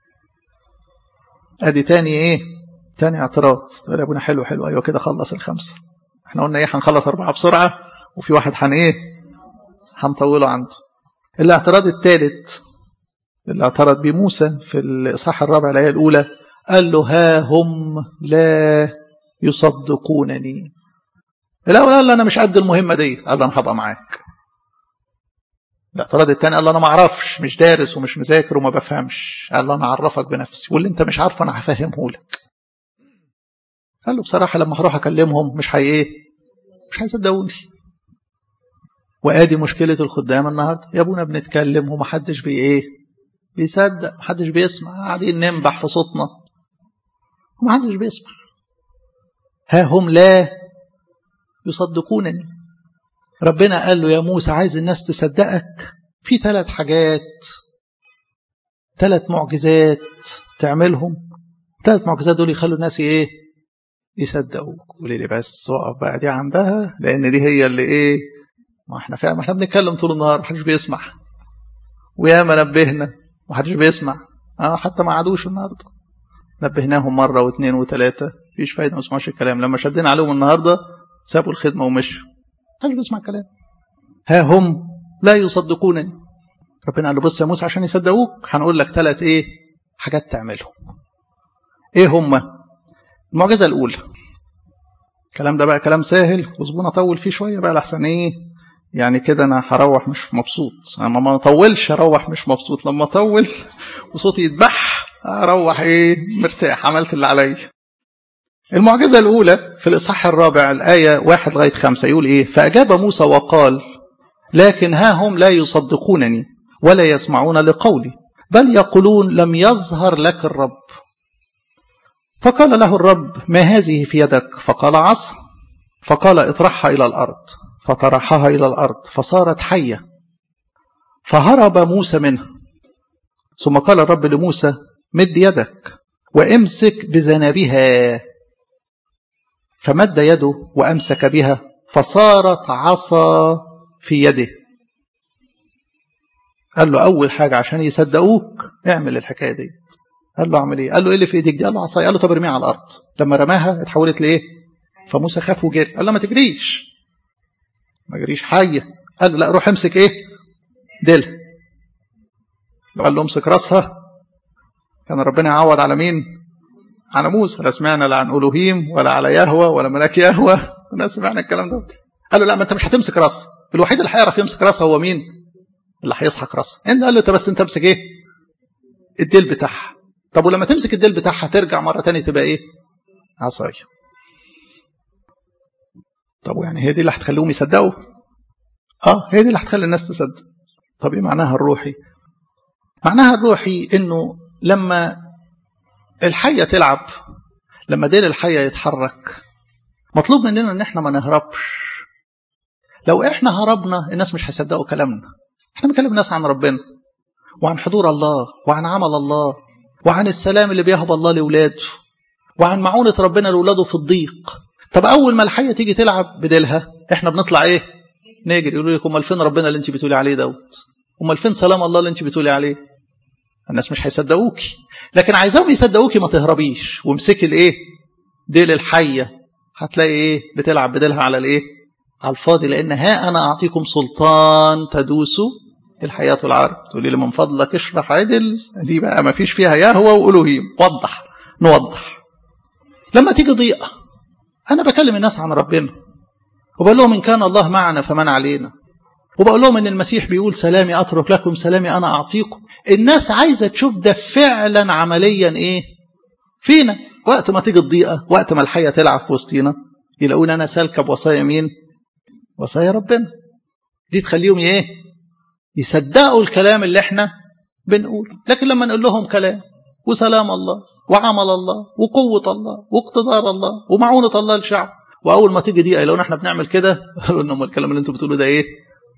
ادي تاني ايه تاني اعتراض تقول يا ابونا حلو حلو ايوه كده خلص الخمسه احنا قلنا ايه هنخلص اربعه بسرعه وفي واحد حن ايه هنطوله عنده الاعتراض الثالث اللي اعترض بيه موسى في الاصحاح الرابع الايه الاولى قال له ها هم لا يصدقونني الاول قال له انا مش قد المهمه دي قال له انا هبقى معاك الاعتراض الثاني قال له انا ما اعرفش مش دارس ومش مذاكر وما بفهمش قال له انا اعرفك بنفسي واللي انت مش عارفه انا هفهمه لك قال له بصراحه لما هروح اكلمهم مش هي ايه مش هيصدقوني وادي مشكله الخدام النهارده يا ابونا بنتكلم ومحدش بي ايه بيصدق محدش بيسمع قاعدين ننبح في صوتنا ومحدش بيسمع ها هم لا يصدقونني ربنا قال له يا موسى عايز الناس تصدقك في ثلاث حاجات ثلاث معجزات تعملهم ثلاث معجزات دول يخلوا الناس ايه يصدقوك قولي لي بس وقف بقى دي عندها لان دي هي اللي ايه ما احنا فعلا ما احنا بنتكلم طول النهار محدش بيسمع وياما نبهنا محدش بيسمع اه حتى ما عادوش النهارده نبهناهم مره واثنين وثلاثه مفيش فايده ما يسمعوش الكلام لما شدينا عليهم النهارده سابوا الخدمه ومشوا محدش بيسمع الكلام ها هم لا يصدقونني ربنا قال له بص يا موسى عشان يصدقوك هنقول لك ثلاث ايه حاجات تعملهم ايه هما المعجزه الاولى الكلام ده بقى كلام سهل وزبونا طول فيه شويه بقى لحسن ايه يعني كده انا هروح مش مبسوط اما ما اطولش اروح مش مبسوط لما اطول وصوتي يتبح اروح ايه مرتاح عملت اللي عليا المعجزة الأولى في الإصحاح الرابع الآية واحد لغاية خمسة يقول إيه فأجاب موسى وقال لكن ها هم لا يصدقونني ولا يسمعون لقولي بل يقولون لم يظهر لك الرب فقال له الرب ما هذه في يدك فقال عصا فقال اطرحها إلى الأرض فطرحها إلى الأرض فصارت حية فهرب موسى منها ثم قال الرب لموسى مد يدك وامسك بذنبها فمد يده وأمسك بها فصارت عصا في يده قال له أول حاجة عشان يصدقوك اعمل الحكاية دي قال له اعمل ايه قال له ايه اللي في ايدك دي قال له عصايه قال له طب ارميها على الارض لما رماها اتحولت لايه فموسى خاف وجري قال له ما تجريش ما جريش حيه قال له لا روح امسك ايه ديل قال له امسك راسها كان ربنا يعوض على مين على موسى لا سمعنا لا عن الوهيم ولا على يهوى ولا ملاك يهوى ولا سمعنا الكلام ده قال له لا ما انت مش هتمسك راسها الوحيد اللي هيعرف يمسك راسها هو مين اللي هيسحق راسها انت قال له انت بس انت امسك ايه الديل بتاعها طب ولما تمسك الديل بتاعها ترجع مره تانية تبقى ايه عصايه طب يعني هي دي اللي هتخليهم يصدقوا اه هي دي اللي هتخلي الناس تصدق طب ايه معناها الروحي معناها الروحي انه لما الحيه تلعب لما ديل الحيه يتحرك مطلوب مننا ان احنا ما نهربش لو احنا هربنا الناس مش هيصدقوا كلامنا احنا بنكلم الناس عن ربنا وعن حضور الله وعن عمل الله وعن السلام اللي بيهب الله لاولاده وعن معونه ربنا لاولاده في الضيق طب اول ما الحيه تيجي تلعب بديلها احنا بنطلع ايه نجري يقولوا لك امال فين ربنا اللي انت بتقولي عليه دوت امال فين سلام الله اللي انت بتقولي عليه الناس مش هيصدقوكي لكن عايزاهم يصدقوكي ما تهربيش وامسكي الايه ديل الحيه هتلاقي ايه بتلعب بديلها على الايه على الفاضي لان ها انا اعطيكم سلطان تدوسوا الحياة والعرب تقولي لي من فضلك اشرح عدل دي بقى ما فيش فيها يهوى والوهيم وضح نوضح لما تيجي ضيقه انا بكلم الناس عن ربنا وبقول لهم ان كان الله معنا فمن علينا وبقول لهم ان المسيح بيقول سلامي اترك لكم سلامي انا اعطيكم الناس عايزه تشوف ده فعلا عمليا ايه فينا وقت ما تيجي الضيقه وقت ما الحيه تلعب في وسطينا يلاقون انا سالكه بوصايا مين وصايا ربنا دي تخليهم ايه يصدقوا الكلام اللي احنا بنقول لكن لما نقول لهم كلام وسلام الله وعمل الله وقوة الله واقتدار الله ومعونة الله للشعب وأول ما تيجي دقيقة لو احنا بنعمل كده قالوا لهم الكلام اللي انتوا بتقولوا ده ايه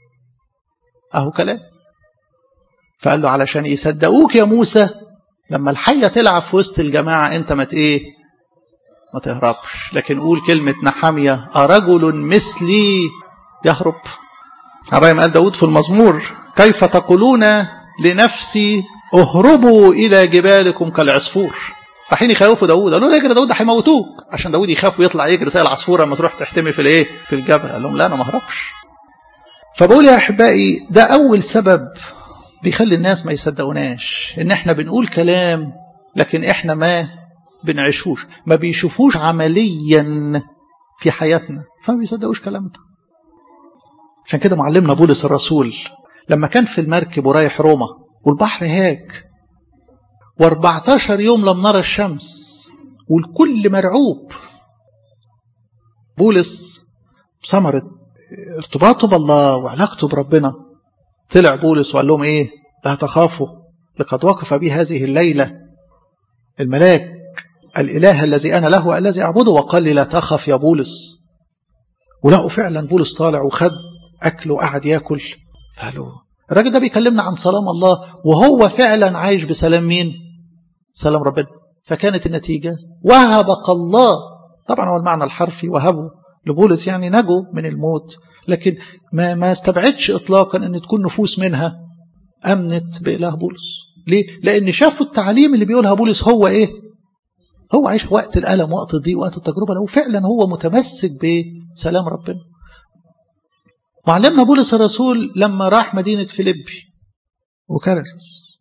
اهو كلام فقال له علشان يصدقوك يا موسى لما الحية تلعب في وسط الجماعة انت ما ايه ما تهربش لكن قول كلمة نحامية أرجل مثلي يهرب أبراهيم قال داود في المزمور كيف تقولون لنفسي اهربوا إلى جبالكم كالعصفور رايحين يخوفوا داود قالوا له اجري داود هيموتوك عشان داود يخاف ويطلع يجري زي العصفوره لما تروح تحتمي في الايه في الجبل قال لهم لا انا ما اهربش فبقول يا احبائي ده اول سبب بيخلي الناس ما يصدقوناش ان احنا بنقول كلام لكن احنا ما بنعيشوش ما بيشوفوش عمليا في حياتنا فما بيصدقوش كلامنا عشان كده معلمنا بولس الرسول لما كان في المركب ورايح روما والبحر هاج و14 يوم لم نرى الشمس والكل مرعوب بولس ثمرة ارتباطه بالله وعلاقته بربنا طلع بولس وقال لهم ايه لا تخافوا لقد وقف بي هذه الليلة الملاك الإله الذي أنا له الذي أعبده وقال لي لا تخف يا بولس ولقوا فعلا بولس طالع وخد أكله وقعد ياكل فقالوا الراجل ده بيكلمنا عن سلام الله وهو فعلا عايش بسلام مين سلام ربنا فكانت النتيجة وهبك الله طبعا هو المعنى الحرفي وهبه لبولس يعني نجوا من الموت لكن ما ما استبعدش اطلاقا ان تكون نفوس منها امنت باله بولس ليه لان شافوا التعليم اللي بيقولها بولس هو ايه هو عايش وقت الالم وقت الضيق وقت التجربه لو فعلا هو متمسك بسلام ربنا معلمنا بولس الرسول لما راح مدينه فيليبي وكرس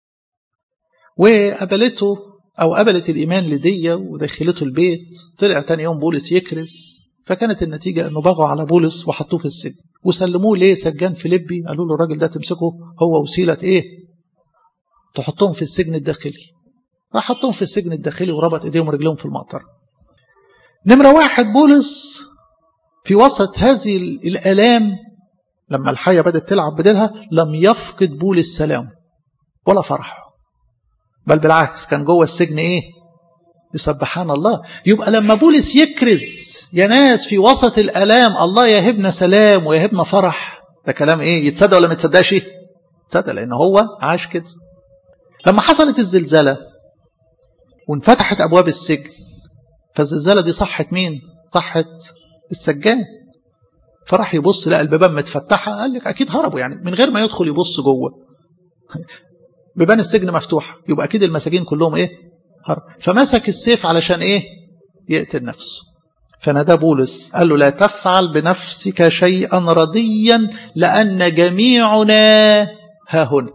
وقبلته او قبلت الايمان لديه ودخلته البيت طلع تاني يوم بولس يكرس فكانت النتيجة أنه بغوا على بولس وحطوه في السجن وسلموه ليه سجان فيليبي قالوا له الراجل ده تمسكه هو وسيلة إيه تحطهم في السجن الداخلي راح حطهم في السجن الداخلي وربط إيديهم ورجلهم في المقطرة نمرة واحد بولس في وسط هذه الآلام لما الحية بدأت تلعب بديلها لم يفقد بولس سلام ولا فرح بل بالعكس كان جوه السجن إيه يسبحان الله يبقى لما بولس يكرز يا ناس في وسط الالام الله يهبنا سلام ويهبنا فرح ده كلام ايه يتصدق ولا ما يتصدقش تصدق لان هو عاش كده لما حصلت الزلزله وانفتحت ابواب السجن فالزلزله دي صحت مين صحت السجان فراح يبص لقى البيبان متفتحه قال لك اكيد هربوا يعني من غير ما يدخل يبص جوه بيبان السجن مفتوحه يبقى اكيد المساجين كلهم ايه هرب فمسك السيف علشان ايه يقتل نفسه فنادى بولس قال له لا تفعل بنفسك شيئا رضيا لأن جميعنا ها هنا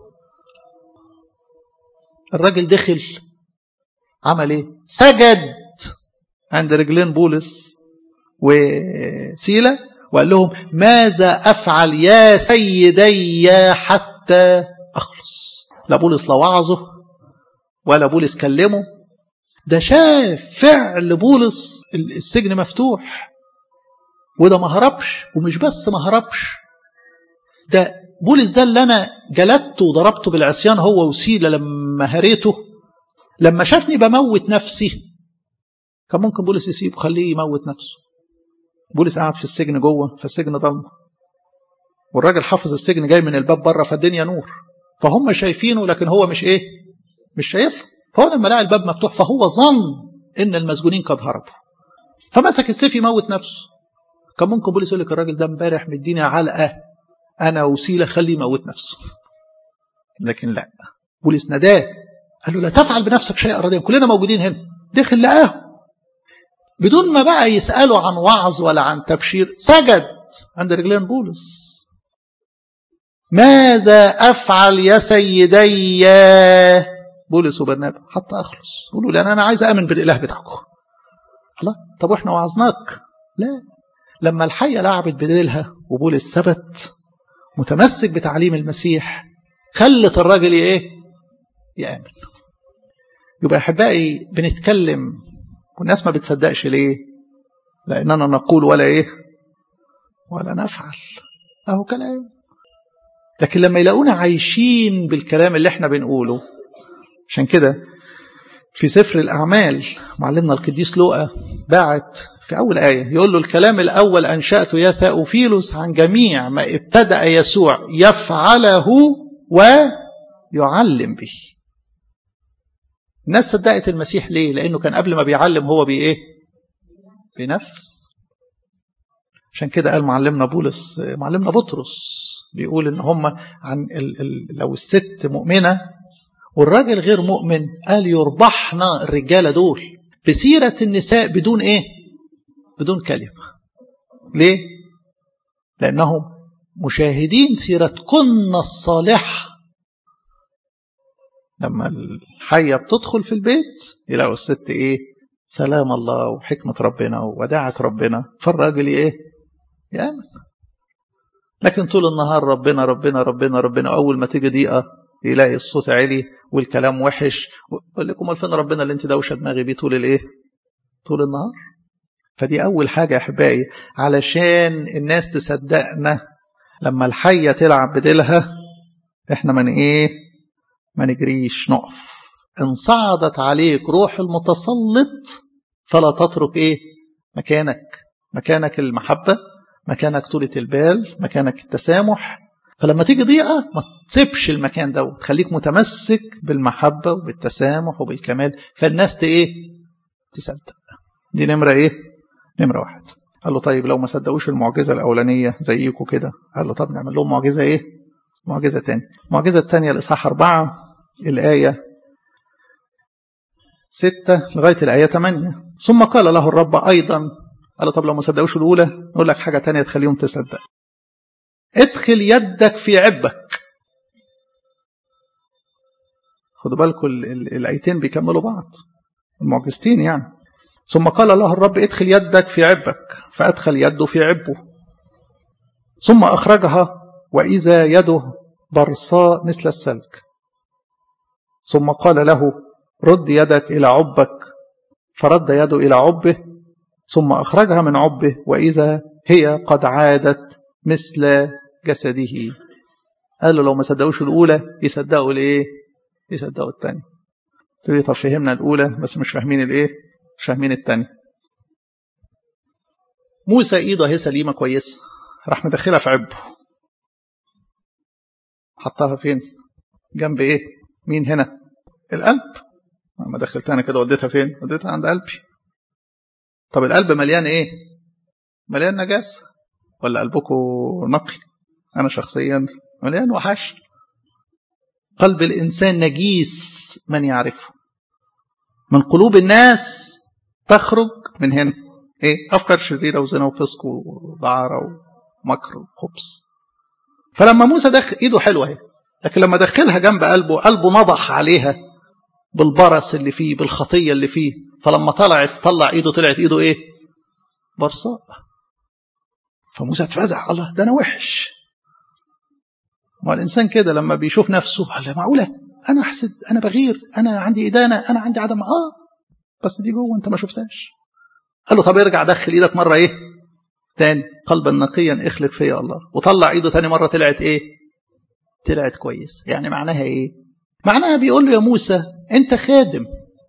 الراجل دخل عمل ايه سجد عند رجلين بولس وسيلة وقال لهم ماذا أفعل يا سيدي حتى أخلص لا بولس لا وعظه ولا بولس كلمه ده شاف فعل بولس السجن مفتوح وده ما هربش ومش بس ما هربش ده بولس ده اللي انا جلدته وضربته بالعصيان هو وسيله لما هريته لما شافني بموت نفسي كان ممكن بولس يسيبه خليه يموت نفسه بولس قاعد في السجن جوه فالسجن ضلمه والراجل حافظ السجن جاي من الباب بره فالدنيا نور فهم شايفينه لكن هو مش ايه مش شايفه فهو لما لقى الباب مفتوح فهو ظن ان المسجونين قد هربوا فمسك السيف يموت نفسه كان ممكن بولس يقول لك الراجل ده امبارح مديني علقه انا وسيله خليه يموت نفسه لكن لا بولس ناداه قال له لا تفعل بنفسك شيئا رديا كلنا موجودين هنا دخل لقاه بدون ما بقى يسأله عن وعظ ولا عن تبشير سجد عند رجلين بولس ماذا أفعل يا سيدي بولس وبرنابا حتى أخلص قولوا لأن أنا عايز أؤمن بالإله بتاعكم الله طب وإحنا وعظناك لا لما الحية لعبت بديلها وبولس ثبت متمسك بتعليم المسيح خلت الراجل ايه يآمن يبقى أحبائي بنتكلم والناس ما بتصدقش ليه لأننا نقول ولا إيه ولا نفعل أهو كلام لكن لما يلاقونا عايشين بالكلام اللي احنا بنقوله عشان كده في سفر الأعمال معلمنا القديس لوقا باعت في أول آية يقول له الكلام الأول أنشأته يا ثاؤفيلوس عن جميع ما ابتدأ يسوع يفعله ويعلم به الناس صدقت المسيح ليه لأنه كان قبل ما بيعلم هو بي إيه بنفس عشان كده قال معلمنا بولس معلمنا بطرس بيقول ان هم عن ال ال لو الست مؤمنه والراجل غير مؤمن قال يربحنا الرجاله دول بسيره النساء بدون ايه بدون كلمه ليه لانهم مشاهدين سيرتكن الصالحه لما الحيه بتدخل في البيت يلاقوا الست ايه سلام الله وحكمه ربنا ووداعه ربنا فالراجل ايه يامن لكن طول النهار ربنا ربنا ربنا ربنا أول ما تيجي دقيقة يلاقي الصوت عالي والكلام وحش يقول لكم فين ربنا اللي انت دوشه دماغي بيه طول الايه طول النهار فدي أول حاجة يا أحبائي علشان الناس تصدقنا لما الحية تلعب بديلها احنا من ايه ما نجريش نقف ان صعدت عليك روح المتسلط فلا تترك ايه مكانك مكانك المحبة مكانك طولة البال مكانك التسامح فلما تيجي ضيقة ما تسيبش المكان ده وتخليك متمسك بالمحبة وبالتسامح وبالكمال فالناس ايه تصدق دي نمرة ايه نمرة واحد قال له طيب لو ما صدقوش المعجزة الأولانية زيكم كده قال له طب نعمل لهم معجزة ايه معجزة تانية المعجزة التانية الإصحاح أربعة الآية ستة لغاية الآية ثمانية ثم قال له الرب أيضا قال له طب لو ما صدقوش الأولى نقول لك حاجة تانية تخليهم تصدق ادخل يدك في عبك خدوا بالكم الآيتين بيكملوا بعض المعجزتين يعني ثم قال له الرب ادخل يدك في عبك فأدخل يده في عبه ثم أخرجها وإذا يده برصاء مثل السلك ثم قال له رد يدك إلى عبك فرد يده إلى عبه ثم أخرجها من عبه وإذا هي قد عادت مثل جسده قال له لو ما صدقوش الأولى يصدقوا الإيه يصدقوا الثانية تقول لي طب فهمنا الأولى بس مش فاهمين الإيه مش فاهمين الثانية موسى إيده اهي سليمة كويسة راح مدخلها في عبه حطها فين جنب إيه مين هنا القلب لما دخلتها انا كده وديتها فين وديتها عند قلبي طب القلب مليان ايه مليان نجاسه ولا قلبكم نقي انا شخصيا مليان وحش قلب الانسان نجيس من يعرفه من قلوب الناس تخرج من هنا ايه افكار شريره وزنا وفسق ودعاره ومكر وخبث فلما موسى دخل ايده حلوه اهي لكن لما دخلها جنب قلبه قلبه نضح عليها بالبرص اللي فيه بالخطية اللي فيه فلما طلعت طلع ايده طلعت ايده ايه برصاء فموسى اتفزع الله ده انا وحش ما الانسان كده لما بيشوف نفسه قال معقوله انا احسد انا بغير انا عندي ادانه انا عندي عدم اه بس دي جوه انت ما شفتهاش قال له طب ارجع دخل ايدك مره ايه تاني قلبا نقيا اخلق فيا الله وطلع ايده تاني مره طلعت ايه طلعت كويس يعني معناها ايه معناها بيقول له يا موسى انت خادم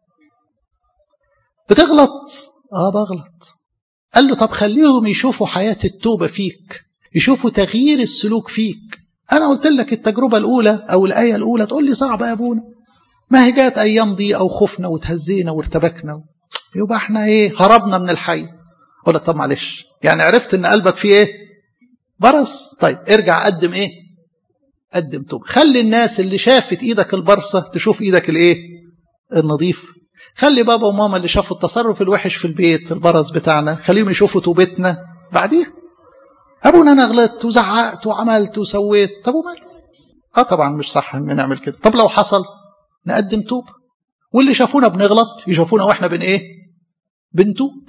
بتغلط اه بغلط قال له طب خليهم يشوفوا حياة التوبة فيك يشوفوا تغيير السلوك فيك انا قلت لك التجربة الاولى او الاية الاولى تقول لي صعبة يا ابونا ما هي جات ايام دي او خفنا وتهزينا وارتبكنا يبقى احنا ايه هربنا من الحي اقول لك طب معلش يعني عرفت ان قلبك فيه ايه برص طيب ارجع قدم ايه قدم توب خلي الناس اللي شافت ايدك البرصة تشوف ايدك الايه النظيف خلي بابا وماما اللي شافوا التصرف الوحش في البيت البرص بتاعنا خليهم يشوفوا توبتنا بعديها ابونا انا غلطت وزعقت وعملت وسويت طب ومال اه طبعا مش صح ان نعمل كده طب لو حصل نقدم توب واللي شافونا بنغلط يشوفونا واحنا بن ايه بنتوب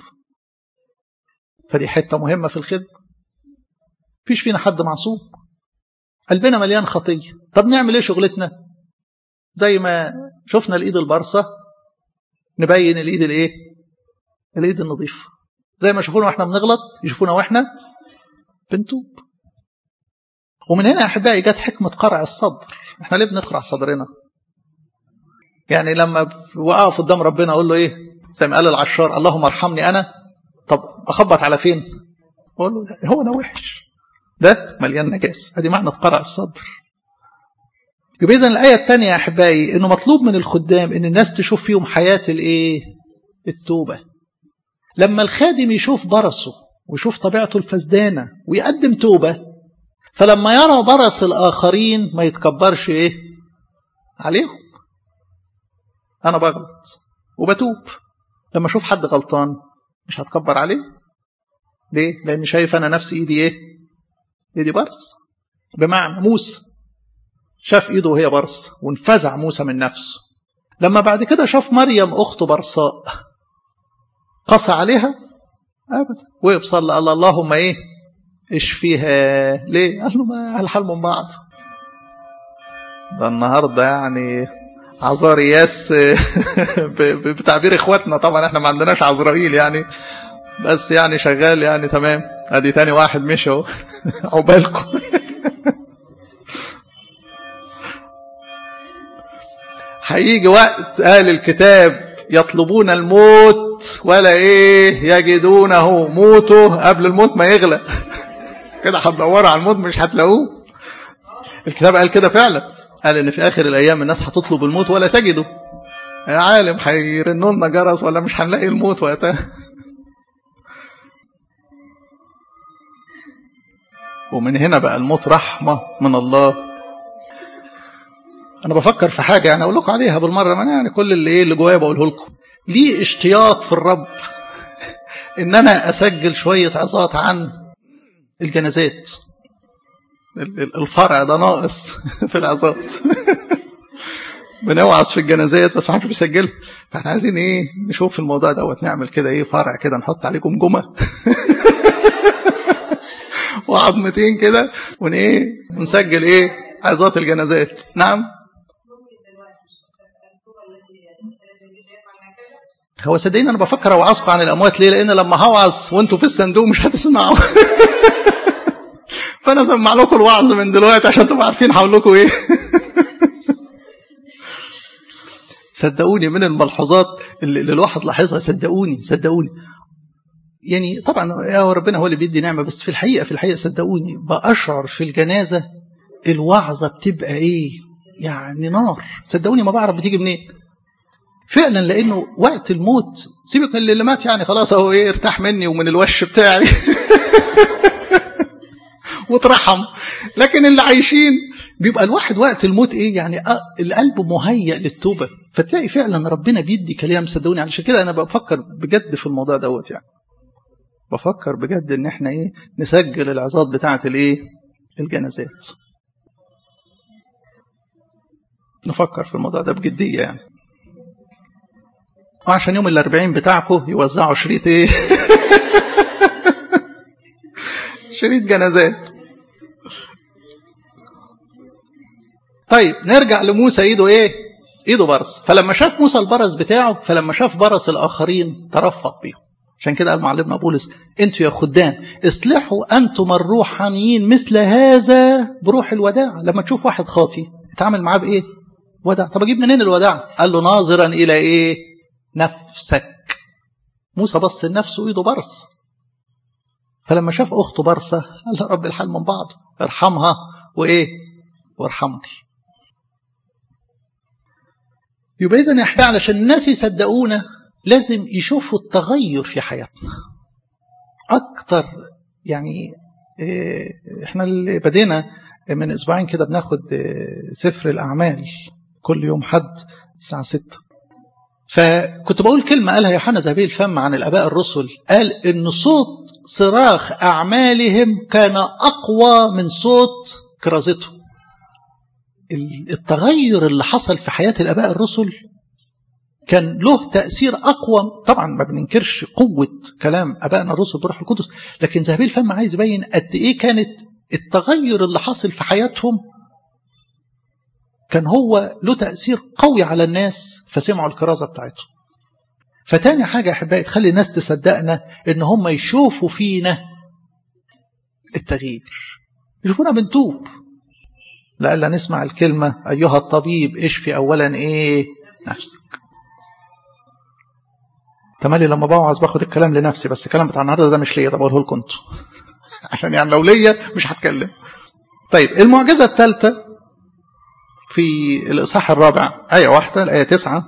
فدي حته مهمه في الخدمه مفيش فينا حد معصوم قلبنا مليان خطيه طب نعمل ايه شغلتنا زي ما شفنا الايد البرصه نبين الايد الايه الايد النظيفه زي ما شافونا واحنا بنغلط يشوفونا واحنا بنتوب ومن هنا يا احبائي جت حكمه قرع الصدر احنا ليه بنقرع صدرنا يعني لما وقف قدام ربنا اقول له ايه زي ما قال العشار اللهم ارحمني انا طب اخبط على فين اقول له ده هو ده وحش ده مليان نجاسه ادي معنى قرع الصدر يبقى اذا الايه الثانيه يا احبائي انه مطلوب من الخدام ان الناس تشوف فيهم حياه الايه التوبه لما الخادم يشوف برصه ويشوف طبيعته الفسدانه ويقدم توبه فلما يرى برص الاخرين ما يتكبرش ايه عليهم انا بغلط وبتوب لما اشوف حد غلطان مش هتكبر عليه ليه لان شايف انا نفسي ايدي ايه ايدي برص بمعنى موسى شاف ايده وهي برص وانفزع موسى من نفسه لما بعد كده شاف مريم اخته برصاء قسى عليها ابدا وقف صلى الله اللهم ايه اشفيها ليه قال له ما الحال من بعض ده النهارده يعني عزارياس بتعبير اخواتنا طبعا احنا ما عندناش عزرائيل يعني بس يعني شغال يعني تمام ادي تاني واحد مشي اهو عقبالكم هيجي وقت اهل الكتاب يطلبون الموت ولا ايه يجدونه موتوا قبل الموت ما يغلى كده هتدوروا على الموت مش هتلاقوه الكتاب قال كده فعلا قال ان في اخر الايام الناس هتطلب الموت ولا تجده يا عالم هيرنوا لنا جرس ولا مش هنلاقي الموت وقتها ومن هنا بقى الموت رحمة من الله أنا بفكر في حاجة يعني أقول لكم عليها بالمرة ما يعني كل اللي إيه اللي جوايا بقوله لكم ليه اشتياق في الرب إن أنا أسجل شوية عظات عن الجنازات الفرع ده ناقص في العظات بنوعظ في الجنازات بس ما حدش بيسجلها فاحنا عايزين ايه نشوف الموضوع دوت نعمل كده ايه فرع كده نحط عليه جمجمه وعظمتين كده ون ايه ونسجل ايه عظات الجنازات نعم هو صدقني انا بفكر اوعظكم عن الاموات ليه لان لما هوعظ وانتوا في الصندوق مش هتسمعوا فانا اسمع لكم الوعظ من دلوقتي عشان تبقوا عارفين هقول لكم ايه صدقوني من الملحوظات اللي الواحد لاحظها صدقوني صدقوني يعني طبعا يا ربنا هو اللي بيدي نعمه بس في الحقيقه في الحقيقه صدقوني بأشعر في الجنازه الوعظه بتبقى ايه يعني نار صدقوني ما بعرف بتيجي منين فعلا لانه وقت الموت سيبك من اللي مات يعني خلاص اهو ايه ارتاح مني ومن الوش بتاعي واترحم لكن اللي عايشين بيبقى الواحد وقت الموت ايه يعني القلب مهيأ للتوبه فتلاقي فعلا ربنا بيدي كلام صدقوني علشان كده انا بفكر بجد في الموضوع دوت يعني بفكر بجد ان احنا ايه نسجل العظات بتاعه الايه الجنازات نفكر في الموضوع ده بجديه يعني وعشان يوم الأربعين بتاعكم يوزعوا شريط ايه شريط جنازات طيب نرجع لموسى ايده ايه ايده برص فلما شاف موسى البرص بتاعه فلما شاف برص الاخرين ترفق بيهم عشان كده قال معلمنا بولس انتوا يا خدام اصلحوا انتم الروحانيين مثل هذا بروح الوداع لما تشوف واحد خاطي اتعامل معاه بايه وداع طب اجيب منين الوداع قال له ناظرا الى ايه نفسك موسى بص لنفسه ايده برص فلما شاف اخته برصه قال له رب الحال من بعض ارحمها وايه وارحمني يبقى اذا يا احبابي علشان الناس يصدقونا لازم يشوفوا التغير في حياتنا اكتر يعني احنا اللي بدينا من اسبوعين كده بناخد سفر الاعمال كل يوم حد الساعه 6 فكنت بقول كلمة قالها يوحنا زهبيل الفم عن الآباء الرسل قال إن صوت صراخ أعمالهم كان أقوى من صوت كرازتهم التغير اللي حصل في حياة الآباء الرسل كان له تأثير أقوى طبعا ما بننكرش قوة كلام أبائنا الرسل بروح القدس لكن زهبيل الفم عايز يبين قد إيه كانت التغير اللي حاصل في حياتهم كان هو له تأثير قوي على الناس فسمعوا الكرازة بتاعتهم فتاني حاجة يا أحبائي تخلي الناس تصدقنا إن هم يشوفوا فينا التغيير يشوفونا بنتوب لألا نسمع الكلمة أيها الطبيب اشفي أولا إيه نفسك تمالي لما بوعظ باخد الكلام لنفسي بس الكلام بتاع النهارده ده مش ليا ده بقوله لكم انتوا عشان يعني لو ليا مش هتكلم طيب المعجزة الثالثة في الإصحاح الرابع آية واحدة الآية تسعة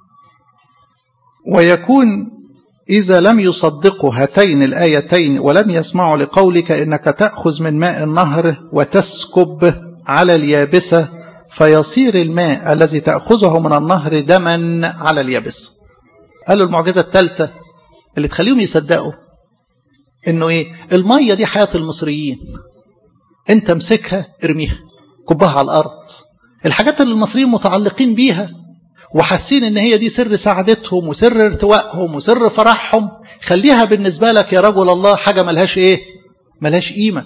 ويكون إذا لم يصدقوا هاتين الآيتين ولم يسمعوا لقولك إنك تأخذ من ماء النهر وتسكب على اليابسة فيصير الماء الذي تأخذه من النهر دما على اليابسة قالوا المعجزة الثالثة اللي تخليهم يصدقوا إنه إيه المية دي حياة المصريين أنت امسكها ارميها كبها على الأرض الحاجات اللي المصريين متعلقين بيها وحاسين ان هي دي سر سعادتهم وسر ارتوائهم وسر فرحهم خليها بالنسبه لك يا رجل الله حاجه ملهاش ايه ملهاش قيمه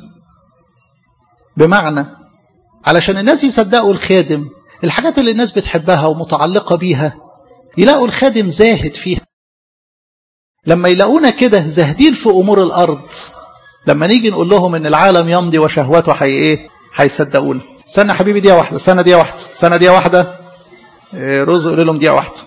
بمعنى علشان الناس يصدقوا الخادم الحاجات اللي الناس بتحبها ومتعلقه بيها يلاقوا الخادم زاهد فيها لما يلاقونا كده زاهدين في امور الارض لما نيجي نقول لهم ان العالم يمضي وشهواته حي ايه هيصدقونا استنى يا حبيبي دقيقه واحده استنى دقيقه واحده استنى دقيقه واحده رز قول لهم دقيقه واحده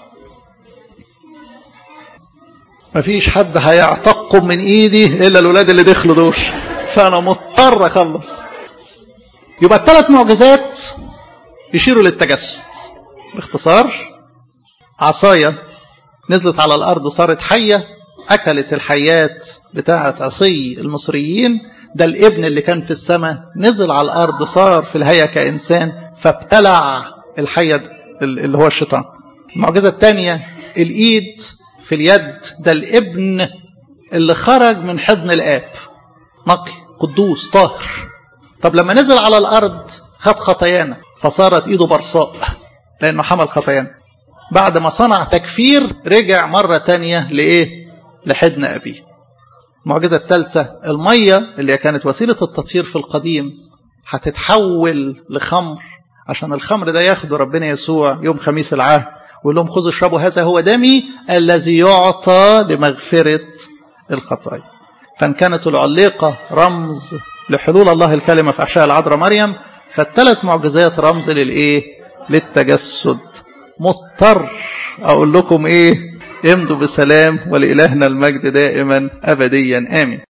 مفيش حد هيعتقم من ايدي الا الولاد اللي دخلوا دول فانا مضطر اخلص يبقى الثلاث معجزات يشيروا للتجسد باختصار عصاية نزلت على الأرض صارت حية أكلت الحيات بتاعة عصي المصريين ده الابن اللي كان في السماء نزل على الأرض صار في الهيئة كإنسان فابتلع الحية اللي هو الشيطان المعجزة الثانية الإيد في اليد ده الابن اللي خرج من حضن الآب نقي قدوس طاهر طب لما نزل على الأرض خد خطايانا فصارت إيده برصاء لأنه حمل خطايانا بعد ما صنع تكفير رجع مرة تانية لإيه لحضن أبيه المعجزة الثالثة المية اللي كانت وسيلة التطهير في القديم هتتحول لخمر عشان الخمر ده ياخده ربنا يسوع يوم خميس العهد ويقول لهم خذوا اشربوا هذا هو دمي الذي يعطى لمغفرة الخطايا فان كانت العليقة رمز لحلول الله الكلمة في أحشاء العذراء مريم فالثلاث معجزات رمز للإيه للتجسد مضطر أقول لكم إيه امضوا بسلام ولإلهنا المجد دائما أبديا آمين